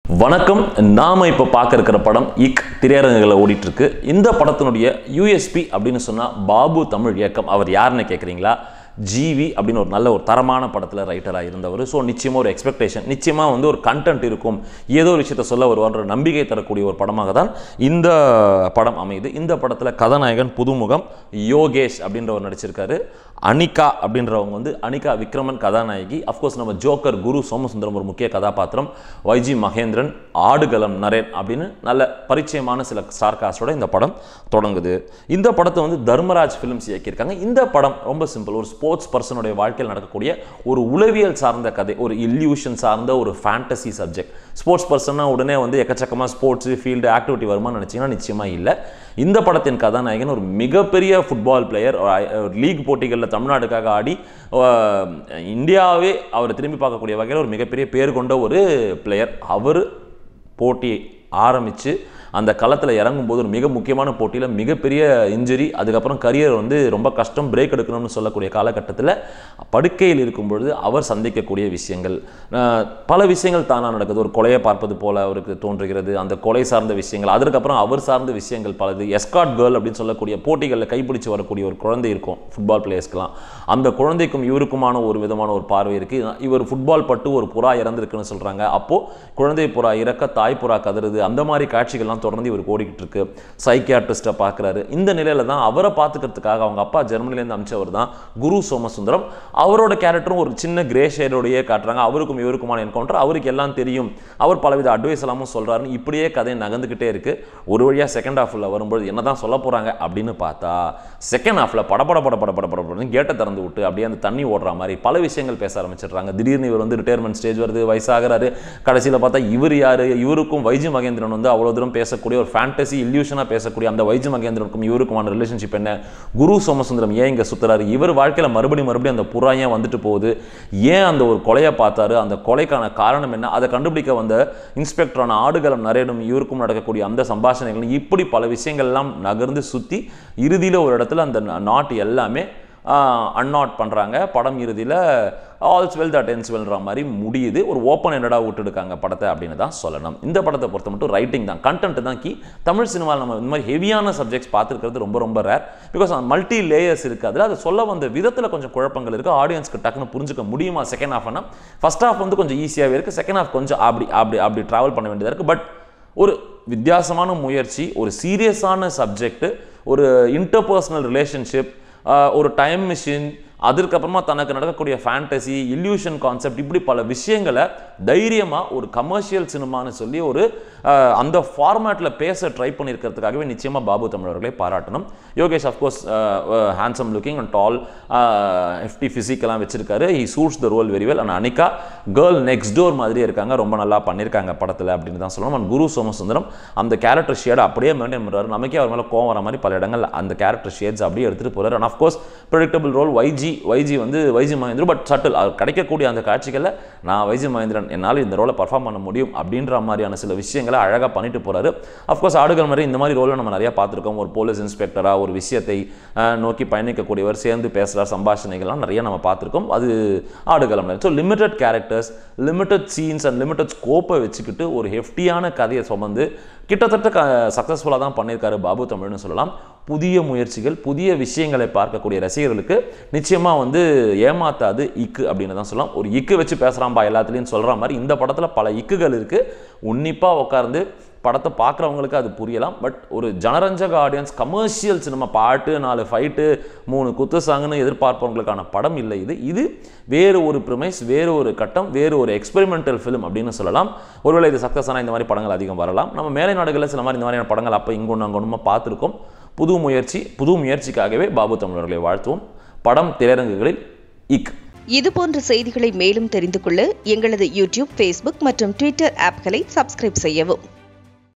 வணக்கம் நாம இப்போ பார்க்க இருக்கிற படம் இக் திரையரங்குகளில் ஓடிட்டு இருக்கு இந்த படத்தினுடைய யூஎஸ்பி அப்படின்னு சொன்னா பாபு தமிழ் இயக்கம் அவர் யாருன்னு கேட்குறீங்களா ஜிவி அப்படின்னு ஒரு நல்ல ஒரு தரமான படத்தில் ரைட்டராக இருந்தவர் ஸோ நிச்சயமாக ஒரு எக்ஸ்பெக்டேஷன் நிச்சயமாக வந்து ஒரு கண்டென்ட் இருக்கும் ஏதோ ஒரு விஷயத்தை சொல்ல வருவான்ற நம்பிக்கை தரக்கூடிய ஒரு படமாக தான் இந்த படம் அமையுது இந்த படத்தில் கதாநாயகன் புதுமுகம் யோகேஷ் அப்படின்றவர் நடிச்சிருக்காரு அனிகா அப்படின்றவங்க வந்து அனிகா விக்ரமன் கதாநாயகி அஃப்கோர்ஸ் நம்ம ஜோக்கர் குரு சோமசுந்தரம் ஒரு முக்கிய கதாபாத்திரம் வைஜி மகேந்திரன் ஆடுகளம் நரேன் அப்படின்னு நல்ல பரிச்சயமான சில ஸ்டார் காஸ்டோட இந்த படம் தொடங்குது இந்த படத்தை வந்து தர்மராஜ் ஃபிலிம்ஸ் இயக்கியிருக்காங்க இந்த படம் ரொம்ப சிம்பிள் ஒரு ஸ்போர்ட்ஸ் பர்சனுடைய வாழ்க்கையில் நடக்கக்கூடிய ஒரு உளவியல் சார்ந்த கதை ஒரு இல்யூஷன் சார்ந்த ஒரு ஃபேண்டசி சப்ஜெக்ட் ஸ்போர்ட்ஸ் பர்சன்னா உடனே வந்து எக்கச்சக்கமாக ஸ்போர்ட்ஸ் ஃபீல்டு ஆக்டிவிட்டி வருமானு நினச்சிங்கன்னா நிச்சயமாக இல்லை இந்த படத்தின் கதாநாயகன் ஒரு மிகப்பெரிய ஃபுட்பால் பிளேயர் லீக் போட்டிகளில் தமிழ்நாட்டுக்காக ஆடி அஹ், இந்தியாவே அவர் திரும்பி பார்க்கக்கூடிய வகையில் ஒரு மிகப்பெரிய பேர் கொண்ட ஒரு பிளேயர் அவர் போட்டி ஆரம்பித்து அந்த களத்தில் இறங்கும்போது ஒரு மிக முக்கியமான போட்டியில் மிகப்பெரிய இன்ஜுரி அதுக்கப்புறம் கரியர் வந்து ரொம்ப கஷ்டம் பிரேக் எடுக்கணும்னு சொல்லக்கூடிய காலகட்டத்தில் படுக்கையில் இருக்கும் பொழுது அவர் சந்திக்கக்கூடிய விஷயங்கள் அஹ், பல விஷயங்கள் தானாக நடக்குது ஒரு கொலையை பார்ப்பது போல அவருக்கு தோன்றுகிறது அந்த கொலை சார்ந்த விஷயங்கள் அதற்கப்புறம் அவர் சார்ந்த விஷயங்கள் பலது எஸ்காட் கேர்ள் அப்படின்னு சொல்லக்கூடிய போட்டிகளில் கைப்பிடிச்சு வரக்கூடிய ஒரு குழந்தை இருக்கும் ஃபுட்பால் பிளேயர்ஸ்க்கெலாம் அந்த குழந்தைக்கும் இவருக்குமான ஒரு விதமான ஒரு பார்வை இருக்குது இவர் ஃபுட்பால் பட்டு ஒரு புறா இறந்துருக்குன்னு சொல்கிறாங்க அப்போது குழந்தை புறா இறக்க தாய் புறா கதறுது அந்த மாதிரி காட்சிகள்லாம் தொடர்ந்து இவர் ஓடிக்கிட்டு இருக்கு சைக்கியாட்ரிஸ்ட்டை பார்க்குறாரு இந்த நிலையில தான் அவரை பார்த்துக்கிறதுக்காக அவங்க அப்பா ஜெர்மனிலேருந்து அமிச்சவர் தான் குரு சோமசுந்தரம் அவரோட கேரக்டரும் ஒரு சின்ன கிரே ஷேடோடையே காட்டுறாங்க அவருக்கும் இவருக்குமான என்கவுண்டர் அவருக்கு எல்லாம் தெரியும் அவர் பலவித அட்வைஸ் எல்லாமும் சொல்கிறாருன்னு இப்படியே கதை நகர்ந்துக்கிட்டே இருக்கு ஒரு வழியாக செகண்ட் ஹாஃபில் வரும்போது என்ன தான் சொல்ல போகிறாங்க அப்படின்னு பார்த்தா செகண்ட் ஹாஃபில் படபட பட பட பட படப்படன்னு கேட்டை திறந்து விட்டு அப்படியே அந்த தண்ணி ஓடுற மாதிரி பல விஷயங்கள் பேச ஆரம்பிச்சிடுறாங்க திடீர்னு இவர் வந்து ரிட்டையர்மெண்ட் ஸ்டேஜ் வருது வயசாகிறாரு கடைசியில் பார்த்தா இவர் யார் இவருக்கும் வைஜி மகேந்திரன் வந்து அவ்வளோ தூரம் பேசக்கூடிய ஒரு ஃபேண்டசி இல்யூஷனாக பேசக்கூடிய அந்த வைஜி மகேந்திரனுக்கும் இவருக்குமான ரிலேஷன்ஷிப் என்ன குரு சோமசுந்தரம் ஏன் இங்கே சுற்றுறாரு இவர் வாழ்க்கையில் மறுபடியும் மறுபடியும் அந்த புறா ஏன் வந்துட்டு போகுது ஏன் அந்த ஒரு கொலையை பார்த்தாரு அந்த கொலைக்கான காரணம் என்ன அதை கண்டுபிடிக்க வந்த இன்ஸ்பெக்டரான ஆடுகளம் நரேனும் இவருக்கும் நடக்கக்கூடிய அந்த சம்பாஷணைகள் இப்படி பல விஷயங்கள் எல்லாம் நகர்ந்து சுற்றி இறுதியில் ஒரு இடத்துல அந்த நாட் எல்லாமே அன்நாட் பண்ணுறாங்க படம் இறுதியில் ஆல்ஸ் வெல் தட் என்ஸ் வெல்ன்ற மாதிரி முடியுது ஒரு ஓப்பன் என்னடாக விட்டுடுக்காங்க படத்தை அப்படின்னு தான் சொல்லணும் இந்த படத்தை பொறுத்த மட்டும் ரைட்டிங் தான் கண்டென்ட் தான் கீ தமிழ் சினிமாவில் நம்ம இந்த மாதிரி ஹெவியான சப்ஜெக்ட்ஸ் பார்த்துருக்கிறது ரொம்ப ரொம்ப ரேர் பிகாஸ் மல்டி லேயர்ஸ் இருக்குது அதில் அது சொல்ல வந்த விதத்தில் கொஞ்சம் குழப்பங்கள் இருக்குது ஆடியன்ஸ்க்கு டக்குன்னு புரிஞ்சுக்க முடியுமா செகண்ட் ஹாஃப்னா ஃபர்ஸ்ட் ஹாஃப் வந்து கொஞ்சம் ஈஸியாகவே இருக்குது செகண்ட் ஹாஃப் கொஞ்சம் அப்படி அப்படி அப்படி ட்ராவல் பண்ண வேண்டியதாக இருக்குது பட் ஒரு வித்தியாசமான முயற்சி ஒரு சீரியஸான சப்ஜெக்ட் ஒரு இன்டர்பர்சனல் ரிலேஷன்ஷிப் ஒரு டைம் மிஷின் அதற்கப்புறமா தனக்கு நடக்கக்கூடிய ஃபேண்டசி இல்யூஷன் கான்செப்ட் இப்படி பல விஷயங்களை தைரியமாக ஒரு கமர்ஷியல் சினிமான்னு சொல்லி ஒரு அஹ், அந்த ஃபார்மேட்டில் பேச ட்ரை பண்ணியிருக்கிறதுக்காகவே நிச்சயமாக பாபு தமிழ் அவர்களை பாராட்டணும் Yogesh of course handsome looking and tall எஃப்டி ஃபிசிக்கெல்லாம் வச்சிருக்காரு he suits the role very well and Anika girl next door மாதிரியே இருக்காங்க ரொம்ப நல்லா பண்ணியிருக்காங்க படத்தில் அப்படின்னு தான் சொல்லணும் அண்ட் குரு சோமசுந்தரம் அந்த கேரக்டர் ஷேடை அப்படியே மெயின்டைன் பண்ணுறாரு நமக்கே அவர் மேலே கோவம் வர மாதிரி பல இடங்கள் அந்த கேரக்டர் ஷேட்ஸ் அப்படியே எடுத்துகிட்டு போகிறார் and of course predictable role YG YG வந்து வைஜி மகேந்திரன் பட் சட்டில் அவர் கிடைக்கக்கூடிய அந்த காட்சிகளில் நான் வைஜி மகேந்திரன் என்னால் இந்த ரோலை பர்ஃபார்ம் பண்ண முடியும் அப்படின்ற மாதிரியான சில விஷயங்களை அழகாக பண்ணிட்டு போகிறாரு அஃப்கோர்ஸ் ஆடுகள் மாதிரி இந்த மாதிரி ரோலை நம்ம நிறையா பார்த்துருக்கோம் ஒரு போலீஸ் இன்ஸ்பெக்டராக ஒரு விஷயத்தை அஹ், நோக்கி பயணிக்கக்கூடியவர் சேர்ந்து பேசுகிறார் சம்பாஷணைகள்லாம் நிறைய நம்ம பார்த்துருக்கோம் அது Aadukalam so limited characters limited scenes and limited ஸ்கோப்பை வச்சுக்கிட்டு ஒரு ஹெஃப்டியான கதையை சுமந்து கிட்டத்தட்ட க சக்ஸஸ்ஃபுல்லாக தான் பண்ணியிருக்காரு பாபு தமிழ்னு சொல்லலாம் புதிய முயற்சிகள் புதிய விஷயங்களை பார்க்கக்கூடிய ரசிகர்களுக்கு நிச்சயமாக வந்து ஏமாத்தாது இக்கு அப்படின்னு தான் சொல்லலாம் ஒரு இக்கு வச்சு பேசுகிறான்பா எல்லாத்துலேயும் சொல்கிற மாதிரி இந்த படத்தில் பல இக்குகள் இருக்குது உன்னிப்பாக உட்கார்ந்து படத்தை பார்க்குறவங்களுக்கு அது புரியலாம் பட் ஒரு ஜனரஞ்சக ஆடியன்ஸ் கமர்ஷியல் சினிமா பாட்டு நாலு ஃபைட்டு மூணு குத்து சாங்குன்னு எதிர்பார்ப்பவங்களுக்கான படம் இல்லை இது இது வேறு ஒரு ப்ரிமைஸ் வேறு ஒரு கட்டம் வேறு ஒரு எக்ஸ்பெரிமெண்டல் ஃபிலிம் அப்படின்னு சொல்லலாம் ஒருவேளை இது சக்ஸஸ் ஆனால் இந்த மாதிரி படங்கள் அதிகம் வரலாம் நம்ம மேலை நாடுகளில் சில மாதிரி இந்த மாதிரியான படங்கள் அப்போ இங்கொன்று அங்கே ஒன்றுமா பார்த்துருக்கோம் புது முயற்சி புது முயற்சிக்காகவே பாபு தமிழர்களை வாழ்த்துவோம் படம் திரையரங்குகளில் இக் இது போன்ற செய்திகளை மேலும் தெரிந்து கொள்ள எங்களது யூடியூப் ஃபேஸ்புக் மற்றும் ட்விட்டர் ஆப்களை சப்ஸ்கிரைப் செய்யவும்